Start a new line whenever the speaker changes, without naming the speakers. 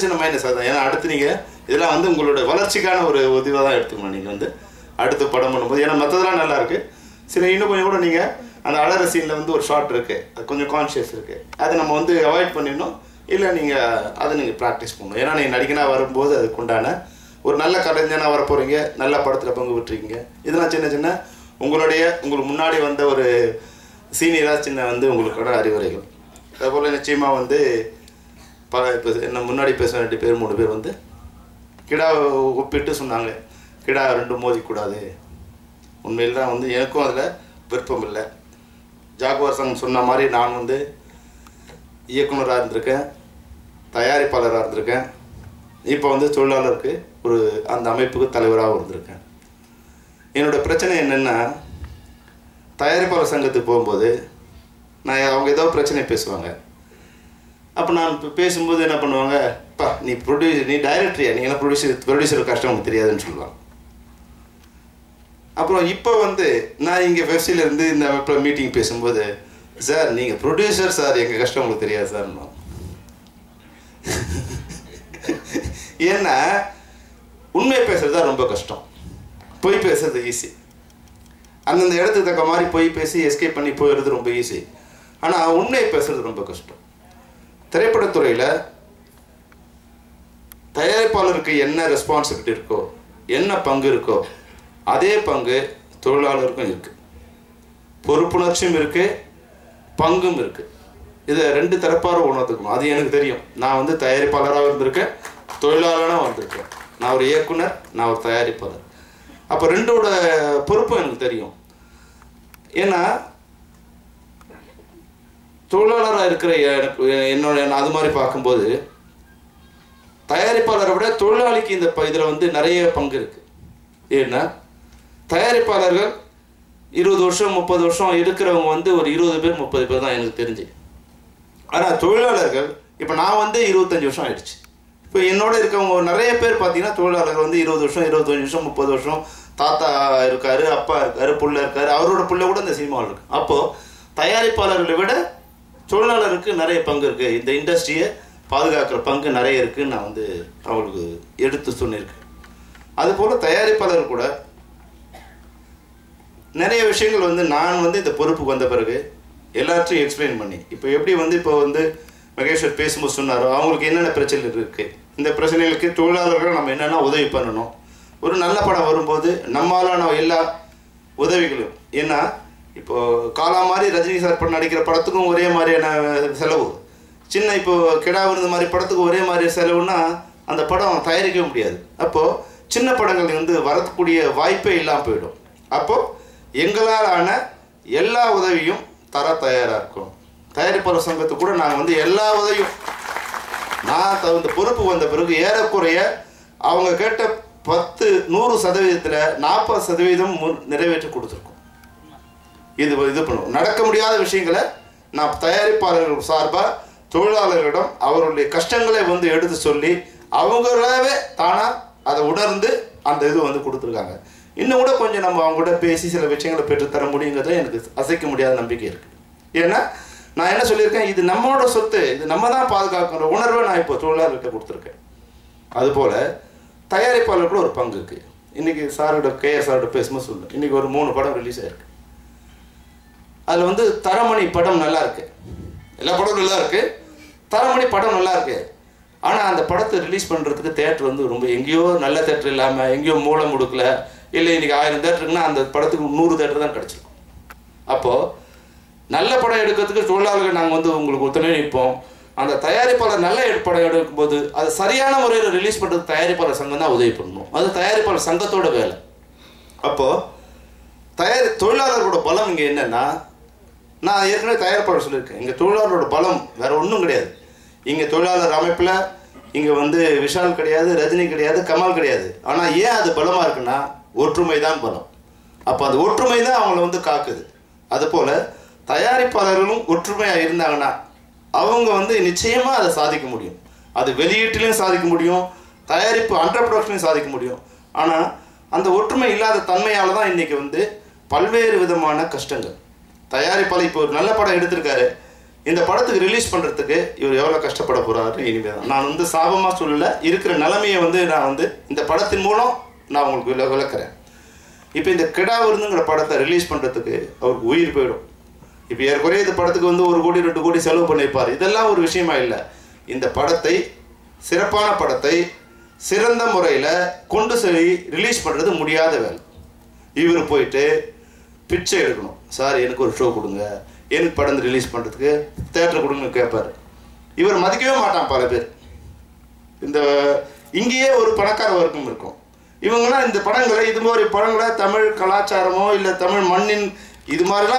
சின்ன மைனஸ் அதுதான் ஏன்னா அடுத்து நீங்கள் இதெல்லாம் வந்து உங்களோட வளர்ச்சிக்கான ஒரு உதவியாக தான் எடுத்துக்கணும் நீங்கள் வந்து அடுத்து படம் பண்ணும்போது ஏன்னா மற்றதெல்லாம் நல்லா இருக்கு சில இன்னும் கொஞ்சம் கூட நீங்கள் அந்த அழற சீனில் வந்து ஒரு ஷார்ட் இருக்குது அது கொஞ்சம் கான்ஷியஸ் இருக்குது அதை நம்ம வந்து அவாய்ட் பண்ணிடணும் இல்லை நீங்கள் அதை நீங்கள் ப்ராக்டிஸ் பண்ணணும் ஏன்னா நீங்கள் நடிகனாக வரும்போது அதுக்கு உண்டான ஒரு நல்ல கலைஞனாக வர போகிறீங்க நல்ல படத்தில் பங்கு பெற்றிருக்கீங்க இதெல்லாம் சின்ன சின்ன உங்களுடைய உங்களுக்கு முன்னாடி வந்த ஒரு சீனியராக சின்ன வந்து உங்களுக்கான அறிவுரைகள் அதுபோல் நிச்சயமாக வந்து ப இப்போ என்ன முன்னாடி பேச ரெண்டு பேர் மூணு பேர் வந்து கிடாவை ஒப்பிட்டு சொன்னாங்க கிடா ரெண்டும் மோதிக்கூடாது உண்மையில் தான் வந்து எனக்கும் அதில் விருப்பம் இல்லை ஜாகுவார் சங்கம் சொன்ன மாதிரி நான் வந்து இயக்குனராக இருந்திருக்கேன் தயாரிப்பாளராக இருந்திருக்கேன் இப்போ வந்து தொழிலாளருக்கு ஒரு அந்த அமைப்புக்கு தலைவராக இருந்திருக்கேன் என்னோட பிரச்சனை என்னென்னா தயாரிப்பாளர் சங்கத்துக்கு போகும்போது நான் அவங்க ஏதோ பிரச்சனை பேசுவாங்க அப்போ நான் இப்போ பேசும்போது என்ன பண்ணுவாங்க பா நீ ப்ரொடியூசர் நீ டைரக்டரியா நீ என்ன ப்ரொடியூசர் ப்ரொடியூசர் கஷ்டம் உனக்கு தெரியாதுன்னு சொல்லுவாங்க அப்புறம் இப்போ வந்து நான் இங்கே வெப்சைட்ல இருந்து இந்த இப்போ மீட்டிங் பேசும்போது சார் நீங்கள் ப்ரொடியூசர் சார் எங்கள் கஷ்டம் உங்களுக்கு தெரியாது சார் ஏன்னா உண்மை பேசுறது தான் ரொம்ப கஷ்டம் பொய் பேசுறது ஈஸி அந்தந்த இடத்துக்கு தக்க மாதிரி பொய் பேசி எஸ்கேப் பண்ணி போயிடுறது ரொம்ப ஈஸி ஆனால் உண்மையை பேசுறது ரொம்ப கஷ்டம் திரைப்படத்துறையில் தயாரிப்பாளருக்கு என்ன ரெஸ்பான்சிபிலிட்டி இருக்கோ என்ன பங்கு இருக்கோ அதே பங்கு தொழிலாளருக்கும் இருக்கு பொறுப்புணர்ச்சியும் இருக்கு பங்கும் இருக்கு இதை ரெண்டு தரப்பார உணர்ந்துக்கணும் அது எனக்கு தெரியும் நான் வந்து தயாரிப்பாளராக இருந்திருக்கேன் தொழிலாளராக வந்திருக்கேன் நான் ஒரு இயக்குனர் நான் ஒரு தயாரிப்பாளர் அப்போ ரெண்டோட பொறுப்பும் எனக்கு தெரியும் ஏன்னா தொழிலாளராக இருக்கிற எனக்கு என்னோட நான் அது மாதிரி பார்க்கும்போது தயாரிப்பாளரை விட தொழிலாளிக்கு இந்த ப- இதுல வந்து நிறைய பங்கு இருக்கு ஏன்னா தயாரிப்பாளர்கள் இருபது வருஷம் முப்பது வருஷம் இருக்கிறவங்க வந்து ஒரு இருபது பேர் முப்பது பேர் தான் எனக்கு தெரிஞ்சு ஆனால் தொழிலாளர்கள் இப்போ நான் வந்து இருபத்தஞ்சி வருஷம் ஆயிடுச்சு இப்போ என்னோட இருக்கவங்க நிறைய பேர் பார்த்தீங்கன்னா தொழிலாளர்கள் வந்து இருபது வருஷம் இருபத்தஞ்சு வருஷம் முப்பது வருஷம் தாத்தா இருக்காரு அப்பா இருக்காரு புள்ள இருக்காரு அவரோட புள்ள கூட இந்த சினிமாவில் இருக்கு அப்போது தயாரிப்பாளர்களை விட தொழிலாளருக்கு நிறைய பங்கு இருக்கு இந்த இண்டஸ்ட்ரியை பாதுகாக்கிற பங்கு நிறைய இருக்குன்னு நான் வந்து அவங்களுக்கு எடுத்து சொன்னிருக்கேன் அதுபோல் தயாரிப்பாளர் கூட நிறைய விஷயங்கள் வந்து நான் வந்து இந்த பொறுப்புக்கு வந்த பிறகு எல்லாத்தையும் எக்ஸ்பிளைன் பண்ணி இப்போ எப்படி வந்து இப்போ வந்து மகேஸ்வர் பேசும்போது சொன்னாரோ அவங்களுக்கு என்னென்ன பிரச்சனைகள் இருக்குது இந்த பிரச்சனைகளுக்கு தொழிலாளர்கள் நம்ம என்னென்ன உதவி பண்ணணும் ஒரு நல்ல படம் வரும்போது நம்மளான எல்லா உதவிகளும் ஏன்னா இப்போ காலா மாதிரி ரஜினி சார் படம் நடிக்கிற படத்துக்கும் ஒரே மாதிரியான செலவு சின்ன இப்போ கிடா விருது மாதிரி படத்துக்கு ஒரே மாதிரி செலவுன்னா அந்த படம் தயாரிக்க முடியாது அப்போது சின்ன படங்கள் வந்து வரக்கூடிய வாய்ப்பே இல்லாமல் போயிடும் அப்போது எங்களால் ஆன எல்லா உதவியும் தர தயாராக இருக்கும் தயாரிப்பாளர் சங்கத்துக்கு கூட நாங்கள் வந்து எல்லா உதவியும் நான் தகுந்த பொறுப்பு வந்த பிறகு ஏறக்குறைய அவங்க கேட்ட பத்து நூறு சதவீதத்தில் நாற்பது சதவீதம் மு- நிறைவேற்றி கொடுத்துருக்கோம் இது இது பண்ணுவோம் நடக்க முடியாத விஷயங்களை நான் தயாரிப்பாளர்கள் சார்பாக தொழிலாளர்களிடம் அவர்களுடைய கஷ்டங்களை வந்து எடுத்து சொல்லி அவங்களாவே தானாக அதை உணர்ந்து அந்த இது வந்து கொடுத்துருக்காங்க இன்னும் கூட கொஞ்சம் நம்ம அவங்க கூட பேசி சில விஷயங்களை பெற்றுத்தர முடியுங்கிறதுல எனக்கு அசைக்க முடியாத நம்பிக்கை இருக்குது ஏன்னா நான் என்ன சொல்லியிருக்கேன் இது நம்மளோட சொத்து இது நம்ம தான் பாதுகாக்கிற உணர்வை நான் இப்போ தொழிலாளர்கிட்ட கொடுத்துருக்கேன் அதுபோல் தயாரிப்பாளருக்கு ஒரு பங்கு இருக்குது இன்றைக்கி சாரோட கேஆர் சாரோட பேசும்போது சொல்லு இன்றைக்கி ஒரு மூணு படம் ரிலீஸ் ஆயிருக்கு அதில் வந்து தரமணி படம் நல்லா இருக்கு எல்லா படமும் நல்லா இருக்கு தரமணி படம் நல்லா இருக்கு ஆனால் அந்த படத்தை ரிலீஸ் பண்ணுறதுக்கு தேட்டர் வந்து ரொம்ப எங்கேயோ நல்ல தேட்டர் இல்லாமல் எங்கேயோ மூலம் கொடுக்கல இல்லை இன்னைக்கு ஆயிரம் தேட்டர் இருக்குன்னா அந்த படத்துக்கு நூறு தேட்டர் தான் கிடச்சிருக்கும் அப்போது நல்ல படம் எடுக்கிறதுக்கு தொழிலாளர்கள் நாங்கள் வந்து உங்களுக்கு ஒத்துணை நிற்போம் அந்த தயாரிப்பாளர் நல்ல எடு- படம் எடுக்கும்போது அது சரியான முறையில் ரிலீஸ் பண்ணுறதுக்கு தயாரிப்பாளர் சங்கம் தான் உதவி பண்ணணும் அது தயாரிப்பாளர் சங்கத்தோட வேலை அப்போது தயாரி தொழிலாளர்களோட பலம் இங்கே என்னன்னா நான் ஏற்கனவே தயாரிப்பாளர் சொல்லியிருக்கேன் இங்கே தொழிலாளரோட பலம் வேற ஒன்றும் கிடையாது இங்கே தொழிலாளர் அமைப்பில் இங்கே வந்து விஷால் கிடையாது ரஜினி கிடையாது கமல் கிடையாது ஆனால் ஏன் அது பலமாக இருக்குன்னா ஒற்றுமை தான் பலம் அப்போ அந்த ஒற்றுமை தான் அவங்கள வந்து காக்குது அதுபோல் தயாரிப்பாளர்களும் ஒற்றுமையாக இருந்தாங்கன்னா அவங்க வந்து நிச்சயமாக அதை சாதிக்க முடியும் அது வெளியீட்டிலையும் சாதிக்க முடியும் தயாரிப்பு அண்டர் ப்ரொடக்ஷனையும் சாதிக்க முடியும் ஆனால் அந்த ஒற்றுமை இல்லாத தன்மையால் தான் இன்றைக்கி வந்து பல்வேறு விதமான கஷ்டங்கள் தயாரிப்பாளர் இப்போ ஒரு நல்ல படம் எடுத்திருக்காரு இந்த படத்துக்கு ரிலீஸ் பண்ணுறதுக்கு இவர் எவ்வளோ கஷ்டப்பட போகிறாருன்னு இனிமேல் தான் நான் வந்து சாபமாக சொல்லல இருக்கிற நிலைமையை வந்து நான் வந்து இந்த படத்தின் மூலம் நான் உங்களுக்கு விள விளக்குறேன் இப்போ இந்த கிடா விருந்துங்கிற படத்தை ரிலீஸ் பண்ணுறதுக்கு அவருக்கு உயிர் போயிடும் இப்போ ஏற்குறைய இந்த படத்துக்கு வந்து ஒரு கோடி ரெண்டு கோடி செலவு பண்ணியிருப்பார் இதெல்லாம் ஒரு விஷயமா இல்லை இந்த படத்தை சிறப்பான படத்தை சிறந்த முறையில் கொண்டு போய் ரிலீஸ் பண்ணுறது முடியாத வேலை இவர் போயிட்டு பிச்சை எடுக்கணும் சார் எனக்கு ஒரு ஷோ கொடுங்க எனக்கு படம் ரிலீஸ் பண்ணுறதுக்கு தேட்டர் கொடுங்கன்னு கேட்பார் இவர் மதிக்கவே மாட்டான் பல பேர் இந்த இங்கேயே ஒரு பணக்கார வர்க்கம் இருக்கும் இவங்கெல்லாம் இந்த படங்களை இது மாதிரி படங்களை தமிழ் கலாச்சாரமோ இல்லை தமிழ் மண்ணின் இது மாதிரிலாம்